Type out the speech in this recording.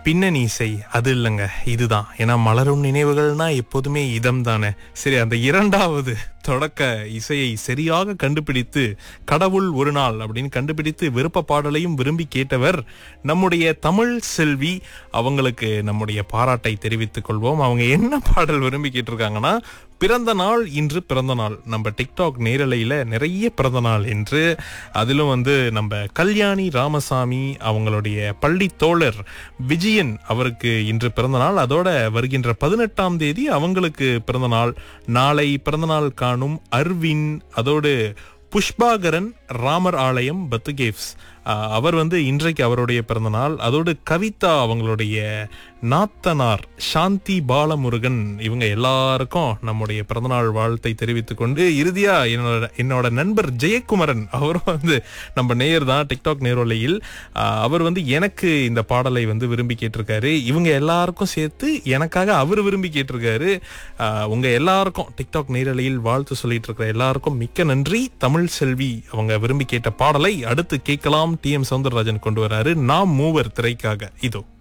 பின்னணி இசை அது இல்லைங்க இதுதான் ஏன்னா மலரும் நினைவுகள்னா எப்போதுமே இதம் தானே சரி அந்த இரண்டாவது தொடக்க இசையை சரியாக கண்டுபிடித்து கடவுள் ஒரு நாள் அப்படின்னு கண்டுபிடித்து விருப்ப பாடலையும் விரும்பி கேட்டவர் நம்முடைய தமிழ் செல்வி அவங்களுக்கு நம்முடைய பாராட்டை தெரிவித்துக் கொள்வோம் அவங்க என்ன பாடல் விரும்பி கேட்டிருக்காங்கன்னா பிறந்த நாள் இன்று பிறந்த நாள் நம்ம டிக்டாக் நேரலையில நிறைய பிறந்த நாள் என்று அதிலும் வந்து நம்ம கல்யாணி ராமசாமி அவங்களுடைய பள்ளி தோழர் விஜயன் அவருக்கு இன்று பிறந்த நாள் அதோட வருகின்ற பதினெட்டாம் தேதி அவங்களுக்கு பிறந்த நாள் நாளை பிறந்த நாள் காணும் அர்வின் அதோடு புஷ்பாகரன் ராமர் ஆலயம் பத்துகேவ்ஸ் ஆஹ் அவர் வந்து இன்றைக்கு அவருடைய பிறந்த நாள் அதோடு கவிதா அவங்களுடைய நாத்தனார் சாந்தி பாலமுருகன் இவங்க எல்லாருக்கும் நம்முடைய பிறந்தநாள் வாழ்த்தை தெரிவித்துக் கொண்டு இறுதியா என்னோட என்னோட நண்பர் ஜெயக்குமரன் அவரும் வந்து நம்ம நேயர் தான் டிக்டாக் நேரலையில் ஆஹ் அவர் வந்து எனக்கு இந்த பாடலை வந்து விரும்பி கேட்டிருக்காரு இவங்க எல்லாருக்கும் சேர்த்து எனக்காக அவர் விரும்பி கேட்டிருக்காரு ஆஹ் உங்க எல்லாருக்கும் டிக்டாக் நேரலையில் வாழ்த்து சொல்லிட்டு இருக்கிற எல்லாருக்கும் மிக்க நன்றி தமிழ் செல்வி அவங்க விரும்பி கேட்ட பாடலை அடுத்து கேட்கலாம் டி எம் சவுந்தரராஜன் கொண்டு வராரு நாம் மூவர் திரைக்காக இதோ